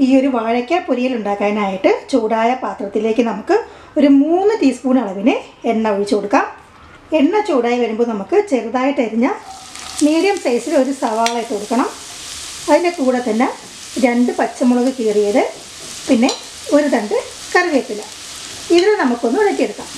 ഈ ഒരു വാഴയ്ക്ക പൊരിയൽ ഉണ്ടാക്കാനായിട്ട് ചൂടായ പാത്രത്തിലേക്ക് നമുക്ക് ഒരു മൂന്ന് ടീസ്പൂൺ അളവിന് എണ്ണ ഒഴിച്ചു കൊടുക്കാം എണ്ണ ചൂടായി വരുമ്പോൾ നമുക്ക് ചെറുതായിട്ട് എരിഞ്ഞ മീഡിയം സൈസിൽ ഒരു സവാള ഇട്ട് കൊടുക്കണം അതിൻ്റെ കൂടെ തന്നെ രണ്ട് പച്ചമുളക് കീറിയത് പിന്നെ ഒരു തണ്ട് കറിവേപ്പില ഇതിനെ നമുക്കൊന്ന് വഴറ്റിയെടുക്കാം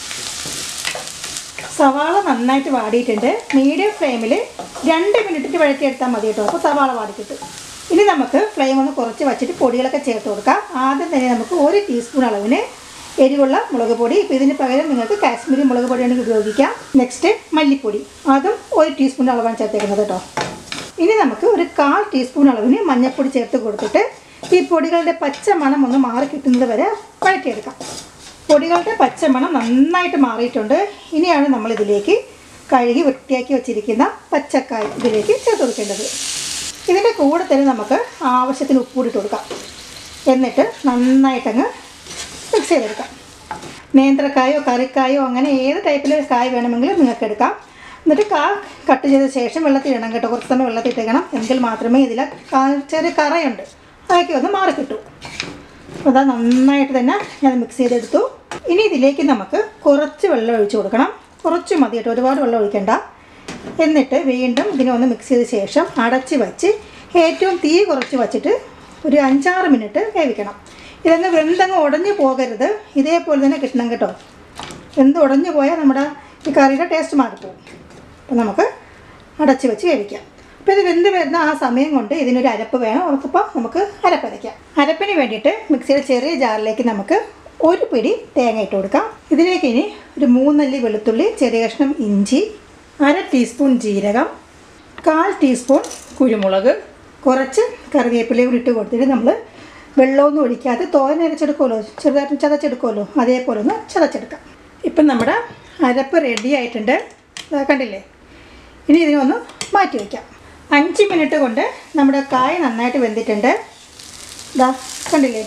സവാള നന്നായിട്ട് വാടിയിട്ടുണ്ട് മീഡിയം ഫ്ലെയിമിൽ രണ്ട് മിനിറ്റ് വഴറ്റിയെടുത്താൽ മതി കേട്ടോ അപ്പോൾ സവാള വാടി കിട്ടും ഇനി നമുക്ക് ഫ്ലെയിം ഒന്ന് കുറച്ച് വച്ചിട്ട് പൊടികളൊക്കെ ചേർത്ത് കൊടുക്കാം ആദ്യം തന്നെ നമുക്ക് ഒരു ടീസ്പൂൺ അളവിന് എരിവുള്ള മുളക് പൊടി ഇപ്പോൾ ഇതിന് പകരം നിങ്ങൾക്ക് കാശ്മീരി മുളക് പൊടി വേണമെങ്കിൽ ഉപയോഗിക്കാം നെക്സ്റ്റ് മല്ലിപ്പൊടി അതും ഒരു ടീസ്പൂൺ അളവാണ് ചേർത്തേക്കുന്നത് കേട്ടോ ഇനി നമുക്ക് ഒരു കാൽ ടീസ്പൂൺ അളവിന് മഞ്ഞൾപ്പൊടി ചേർത്ത് കൊടുത്തിട്ട് ഈ പൊടികളുടെ പച്ച മണം ഒന്ന് മാറി കിട്ടുന്നത് വരെ വഴറ്റിയെടുക്കാം പൊടികളുടെ പച്ചമണം നന്നായിട്ട് മാറിയിട്ടുണ്ട് ഇനിയാണ് നമ്മൾ ഇതിലേക്ക് കഴുകി വൃത്തിയാക്കി വെച്ചിരിക്കുന്ന പച്ചക്കായ ഇതിലേക്ക് ചേർത്ത് കൊടുക്കേണ്ടത് ഇതിൻ്റെ കൂടെ തന്നെ നമുക്ക് ആവശ്യത്തിന് ഉപ്പ് കൂടിയിട്ട് കൊടുക്കാം എന്നിട്ട് നന്നായിട്ടങ്ങ് മിക്സ് ചെയ്തെടുക്കാം നേന്ത്രക്കായോ കറിക്കായോ അങ്ങനെ ഏത് ടൈപ്പിലെ കായ വേണമെങ്കിലും നിങ്ങൾക്ക് എടുക്കാം എന്നിട്ട് കാ കട്ട് ചെയ്ത ശേഷം വെള്ളത്തിൽ ഇടണം കേട്ടോ കുറച്ച് സമയം വെള്ളത്തിൽ ഇട്ടേക്കണം എങ്കിൽ മാത്രമേ ഇതിൽ ചെറിയ കറയുണ്ട് അതൊക്കെ ഒന്ന് മാറി കിട്ടൂ അപ്പോൾ അതാ നന്നായിട്ട് തന്നെ ഞാൻ മിക്സ് ചെയ്തെടുത്തു ഇനി ഇതിലേക്ക് നമുക്ക് കുറച്ച് വെള്ളം ഒഴിച്ചു കൊടുക്കണം കുറച്ച് മതി കേട്ടോ ഒരുപാട് വെള്ളം ഒഴിക്കണ്ട എന്നിട്ട് വീണ്ടും ഇതിനെ ഒന്ന് മിക്സ് ചെയ്ത ശേഷം അടച്ച് വെച്ച് ഏറ്റവും തീ കുറച്ച് വച്ചിട്ട് ഒരു അഞ്ചാറ് മിനിറ്റ് വേവിക്കണം ഇതങ്ങ് വെന്തങ്ങ് ഉടഞ്ഞു പോകരുത് ഇതേപോലെ തന്നെ കിട്ടണം കേട്ടോ വെന്ത് ഉടഞ്ഞു പോയാൽ നമ്മുടെ ഈ കറിയുടെ ടേസ്റ്റ് മാറിപ്പോവും അപ്പോൾ നമുക്ക് അടച്ച് വെച്ച് വേവിക്കാം അപ്പോൾ ഇത് വെന്ത് വരുന്ന ആ സമയം കൊണ്ട് ഇതിനൊരു അരപ്പ് വേണം ഓർത്തപ്പോൾ നമുക്ക് അരപ്പരയ്ക്കാം അരപ്പിന് വേണ്ടിയിട്ട് മിക്സിയുടെ ചെറിയ ജാറിലേക്ക് നമുക്ക് ഒരു പിടി തേങ്ങ ഇട്ട് കൊടുക്കാം ഇതിലേക്ക് ഇനി ഒരു മൂന്നല്ലി വെളുത്തുള്ളി ചെറിയ കഷ്ണം ഇഞ്ചി അര ടീസ്പൂൺ ജീരകം കാൽ ടീസ്പൂൺ കുരുമുളക് കുറച്ച് കറിവേപ്പിലയും കൂടി ഇട്ട് കൊടുത്തിട്ട് നമ്മൾ വെള്ളമൊന്നും ഒഴിക്കാതെ തോരൻ അരച്ചെടുക്കുമല്ലോ ചെറുതായിട്ട് ചതച്ചെടുക്കുമല്ലോ അതേപോലെ ഒന്ന് ചതച്ചെടുക്കാം ഇപ്പം നമ്മുടെ അരപ്പ് റെഡി ആയിട്ടുണ്ട് ദാ കണ്ടില്ലേ ഇനി ഇതിനൊന്ന് മാറ്റി വയ്ക്കാം അഞ്ച് മിനിറ്റ് കൊണ്ട് നമ്മുടെ കായ നന്നായിട്ട് വെന്തിട്ടുണ്ട് ഇതാ കണ്ടില്ലേ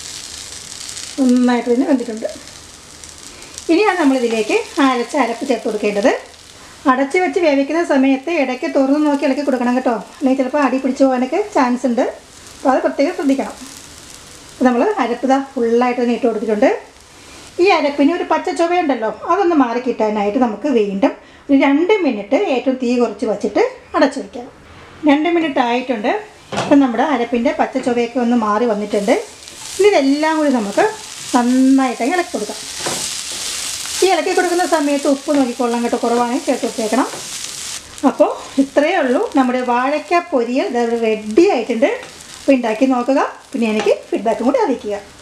നന്നായിട്ട് തന്നെ വെന്തിട്ടുണ്ട് ഇനിയാണ് നമ്മളിതിലേക്ക് അരച്ച് അരപ്പ് ചേർത്ത് കൊടുക്കേണ്ടത് അടച്ച് വെച്ച് വേവിക്കുന്ന സമയത്ത് ഇടയ്ക്ക് തുറന്ന് നോക്കി ഇളക്കി കൊടുക്കണം കേട്ടോ അല്ലെങ്കിൽ ചിലപ്പോൾ അടി പിടിച്ചു പോകാനൊക്കെ ചാൻസ് ഉണ്ട് അപ്പോൾ അത് പ്രത്യേകം ശ്രദ്ധിക്കണം അപ്പോൾ നമ്മൾ അരപ്പ് ഇതാ ഫുള്ളായിട്ട് തന്നെ ഇട്ട് കൊടുത്തിട്ടുണ്ട് ഈ അരപ്പിന് ഒരു പച്ച ചുവയുണ്ടല്ലോ അതൊന്ന് മാറി കിട്ടാനായിട്ട് നമുക്ക് വീണ്ടും ഒരു രണ്ട് മിനിറ്റ് ഏറ്റവും തീ കുറച്ച് വച്ചിട്ട് അടച്ചു വയ്ക്കാം രണ്ട് മിനിറ്റ് ആയിട്ടുണ്ട് ഇപ്പം നമ്മുടെ അരപ്പിൻ്റെ പച്ച ചുവയൊക്കെ ഒന്ന് മാറി വന്നിട്ടുണ്ട് ഇനി ഇതെല്ലാം കൂടി നമുക്ക് നന്നായിട്ട് ഇളക്കി കൊടുക്കാം ഈ ഇളക്കി കൊടുക്കുന്ന സമയത്ത് ഉപ്പ് നോക്കിക്കൊള്ളാം കേട്ടോ കുറവാണെങ്കിൽ ചേർത്ത് വെച്ചേക്കണം അപ്പോൾ ഇത്രയേ ഉള്ളൂ നമ്മുടെ വാഴയ്ക്ക പൊരിയൽ റെഡി ആയിട്ടുണ്ട് അപ്പോൾ ഉണ്ടാക്കി നോക്കുക പിന്നെ എനിക്ക് ഫീഡ്ബാക്കും കൂടി അറിയിക്കുക